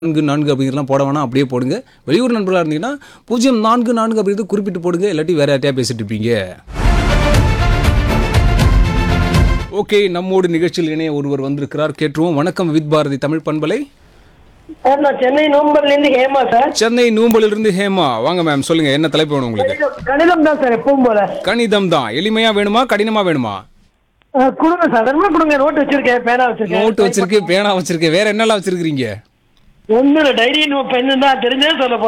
நான்கு நான்கு அப்படிங்கிறலாம் போட வேணாம் அப்படியே போடுங்க வெளியூர் நண்பர்களாக இருந்தீங்கன்னா பூஜ்ஜியம் நான்கு நான்கு அப்படிங்கிறது குறிப்பிட்டு போடுங்க இல்லாட்டி வேற யார்ட்டையா பேசிட்டு இருப்பீங்க ஓகே நம்மோடு நிகழ்ச்சியில் இணைய ஒருவர் வந்திருக்கிறார் கேட்டுருவோம் வணக்கம் வித் பாரதி தமிழ் பண்பலை சார் நான் சென்னை நோம்பர்ல இருந்து ஹேமா சார் சென்னை நூம்பலிலிருந்து ஹேமா வாங்க மேம் சொல்லுங்க என்ன தலைப்பு வேணும் உங்களுக்கு கணிதம் கணிதம் தான் சார் எப்பவும் போல கணிதம் தான் எளிமையா வேணுமா கடினமா வேணுமா அஹ், கொடுங்க சாதாரணமா கொடுங்க நோட் வச்சிருக்கேன் பேனா வச்சிருக்கேன் நோட்டு வச்சிருக்கு பேனா வச்சிருக்கு வேற என்னெல்லாம் வச்சிருக்கீங்க ஒண்ணு இல்ல டைரி பெண்ணு தான் தெரிஞ்சே சொல்ல போறேன்